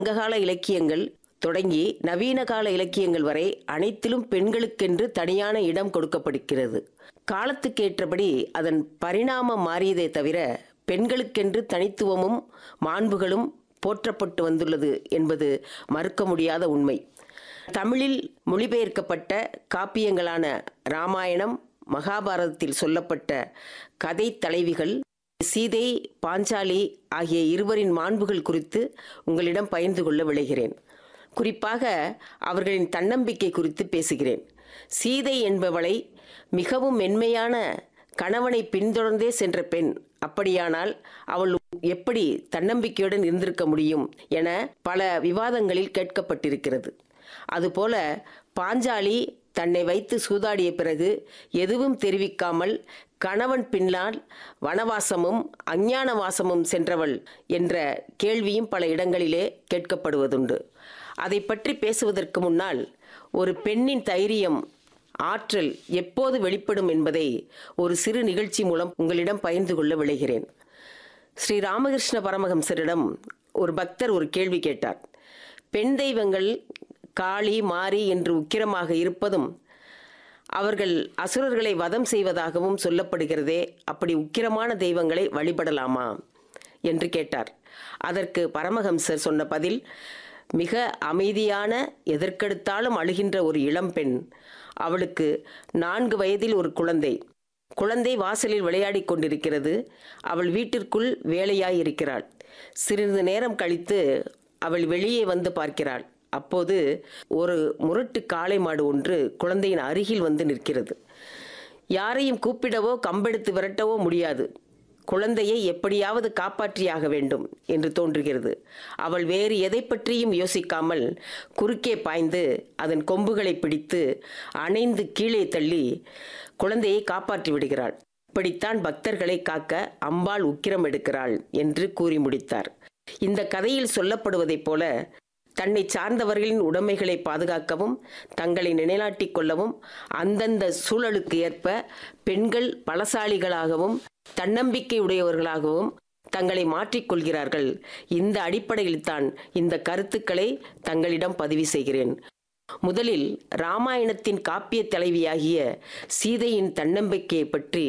சங்ககால இலக்கியங்கள் தொடங்கி நவீன கால இலக்கியங்கள் வரை அனைத்திலும் பெண்களுக்கென்று தனியான இடம் கொடுக்கப்படுகிறது காலத்துக்கேற்றபடி அதன் பரிணாமம் மாறியதே தவிர பெண்களுக்கென்று தனித்துவமும் மாண்புகளும் போற்றப்பட்டு வந்துள்ளது என்பது மறுக்க முடியாத உண்மை தமிழில் மொழிபெயர்க்கப்பட்ட காப்பியங்களான ராமாயணம் மகாபாரதத்தில் சொல்லப்பட்ட கதை தலைவிகள் சீதை பாஞ்சாலி ஆகிய இருவரின் மாண்புகள் குறித்து உங்களிடம் பகிர்ந்து கொள்ள விளைகிறேன் குறிப்பாக அவர்களின் தன்னம்பிக்கை குறித்து பேசுகிறேன் சீதை என்பவளை மிகவும் மென்மையான கணவனை பின்தொடர்ந்தே சென்ற பெண் அப்படியானால் அவள் எப்படி தன்னம்பிக்கையுடன் இருந்திருக்க முடியும் என பல விவாதங்களில் கேட்கப்பட்டிருக்கிறது அதுபோல பாஞ்சாலி தன்னை வைத்து சூதாடிய பிறகு எதுவும் தெரிவிக்காமல் கணவன் பின்னால் வனவாசமும் அஞ்ஞான வாசமும் சென்றவள் என்ற கேள்வியும் பல இடங்களிலே கேட்கப்படுவதுண்டு அதை பற்றி பேசுவதற்கு முன்னால் ஒரு பெண்ணின் தைரியம் ஆற்றல் எப்போது வெளிப்படும் என்பதை ஒரு சிறு நிகழ்ச்சி மூலம் உங்களிடம் பகிர்ந்து கொள்ள விளைகிறேன் ஸ்ரீ ராமகிருஷ்ண பரமஹம்சரிடம் ஒரு பக்தர் ஒரு கேள்வி கேட்டார் பெண் தெய்வங்கள் காளி மாரி என்று உக்கிரமாக இருப்பதும் அவர்கள் அசுரர்களை வதம் செய்வதாகவும் சொல்லப்படுகிறதே அப்படி உக்கிரமான தெய்வங்களை வழிபடலாமா என்று கேட்டார் அதற்கு பரமஹம்சர் சொன்ன பதில் மிக அமைதியான எதற்கெடுத்தாலும் அழுகின்ற ஒரு இளம்பெண் அவளுக்கு நான்கு வயதில் ஒரு குழந்தை குழந்தை வாசலில் விளையாடிக் கொண்டிருக்கிறது அவள் வீட்டிற்குள் வேலையாய் இருக்கிறாள் சிறிது நேரம் கழித்து அவள் வெளியே வந்து பார்க்கிறாள் அப்போது ஒரு முரட்டு காளை மாடு ஒன்று குழந்தையின் அருகில் வந்து நிற்கிறது யாரையும் கூப்பிடவோ கம்பெடுத்து விரட்டவோ முடியாது குழந்தையை எப்படியாவது காப்பாற்றியாக வேண்டும் என்று தோன்றுகிறது அவள் வேறு எதை பற்றியும் யோசிக்காமல் குறுக்கே பாய்ந்து அதன் கொம்புகளை பிடித்து அணைந்து கீழே தள்ளி குழந்தையை காப்பாற்றி விடுகிறாள் இப்படித்தான் பக்தர்களை காக்க அம்பாள் உக்கிரம் எடுக்கிறாள் என்று கூறி முடித்தார் இந்த கதையில் சொல்லப்படுவதைப் போல தன்னை சார்ந்தவர்களின் உடைமைகளை பாதுகாக்கவும் தங்களை நிலைநாட்டிக் கொள்ளவும் அந்தந்த சூழலுக்கு ஏற்ப பெண்கள் பலசாலிகளாகவும் தன்னம்பிக்கை உடையவர்களாகவும் தங்களை மாற்றிக்கொள்கிறார்கள் இந்த அடிப்படையில் தான் இந்த கருத்துக்களை தங்களிடம் பதிவு செய்கிறேன் முதலில் ராமாயணத்தின் காப்பிய தலைவியாகிய சீதையின் தன்னம்பிக்கையை பற்றி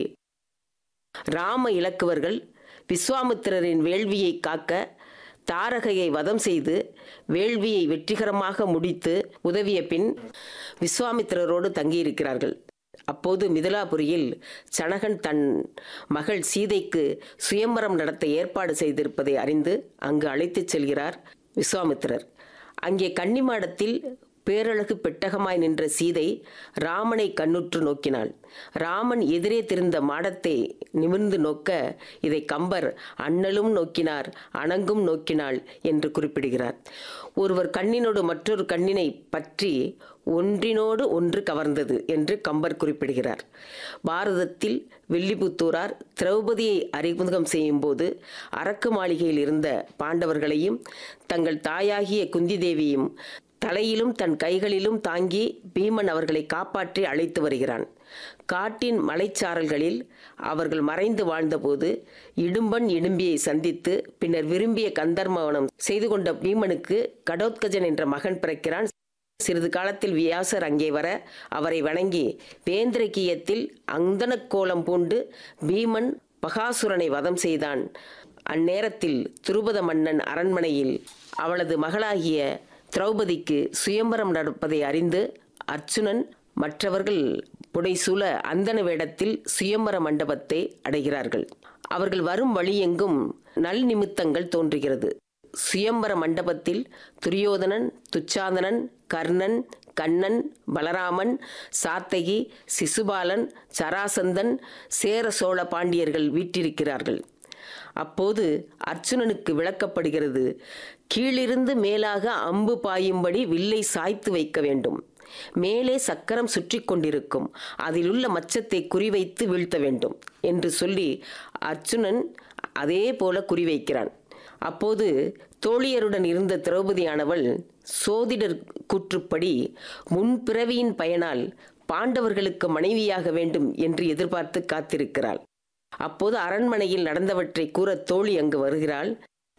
ராம இலக்குவர்கள் விஸ்வாமித்திரரின் வேள்வியை காக்க தாரகையை வதம் செய்து வேள்வியை வெற்றிகரமாக முடித்து உதவிய பின் விஸ்வாமித்திரரோடு தங்கியிருக்கிறார்கள் அப்போது மிதிலாபுரியில் சனகன் தன் மகள் சீதைக்கு சுயம்பரம் நடத்த ஏற்பாடு செய்திருப்பதை அறிந்து அங்கு அழைத்துச் செல்கிறார் விஸ்வாமித்திரர் அங்கே கன்னிமாடத்தில் பேரழகு பெட்டகமாய் நின்ற சீதை ராமனை கண்ணுற்று நோக்கினாள் ராமன் எதிரே திருந்த மாடத்தை நிமிர்ந்து நோக்க இதை கம்பர் அண்ணலும் நோக்கினார் அணங்கும் நோக்கினாள் என்று குறிப்பிடுகிறார் ஒருவர் கண்ணினோடு மற்றொரு கண்ணினை பற்றி ஒன்றினோடு ஒன்று கவர்ந்தது என்று கம்பர் குறிப்பிடுகிறார் பாரதத்தில் வில்லிபுத்தூரார் திரௌபதியை அறிமுகம் செய்யும் போது அரக்கு மாளிகையில் இருந்த பாண்டவர்களையும் தங்கள் தாயாகிய குந்தி தேவியும் தலையிலும் தன் கைகளிலும் தாங்கி பீமன் அவர்களை காப்பாற்றி அழைத்து வருகிறான் காட்டின் மலைச்சாரல்களில் அவர்கள் மறைந்து வாழ்ந்தபோது இடும்பன் இடும்பியை சந்தித்து பின்னர் விரும்பிய கந்தர்மவனம் செய்து கொண்ட பீமனுக்கு கடோத்கஜன் என்ற மகன் பிறக்கிறான் சிறிது காலத்தில் வியாசர் அங்கே வர அவரை வணங்கி வேந்திரகியத்தில் அந்தனக் கோலம் பூண்டு பீமன் பகாசுரனை வதம் செய்தான் அந்நேரத்தில் துருபத மன்னன் அரண்மனையில் அவளது மகளாகிய திரௌபதிக்கு சுயம்பரம் நடப்பதை அறிந்து அர்ச்சுனன் மற்றவர்கள் புடைசூழ அந்தன வேடத்தில் சுயம்பர மண்டபத்தை அடைகிறார்கள் அவர்கள் வரும் வழியெங்கும் நல் நிமித்தங்கள் தோன்றுகிறது சுயம்பர மண்டபத்தில் துரியோதனன் துச்சாதனன் கர்ணன் கண்ணன் பலராமன் சாத்தகி சிசுபாலன் சராசந்தன் சேர சோழ பாண்டியர்கள் வீற்றிருக்கிறார்கள் அப்போது அர்ச்சுனனுக்கு விளக்கப்படுகிறது கீழிருந்து மேலாக அம்பு பாயும்படி வில்லை சாய்த்து வைக்க வேண்டும் மேலே சக்கரம் சுற்றி கொண்டிருக்கும் அதிலுள்ள மச்சத்தை குறிவைத்து வீழ்த்த வேண்டும் என்று சொல்லி அர்ச்சுனன் அதே போல குறிவைக்கிறான் அப்போது தோழியருடன் இருந்த திரௌபதியானவள் சோதிடர் கூற்றுப்படி முன்பிறவியின் பயனால் பாண்டவர்களுக்கு மனைவியாக வேண்டும் என்று எதிர்பார்த்து காத்திருக்கிறாள் அப்போது அரண்மனையில் நடந்தவற்றை கூற தோழி அங்கு வருகிறாள்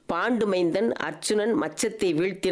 பாண்டுமைந்தன் அர்ச்சுனன் மச்சத்தை வீழ்த்தினான்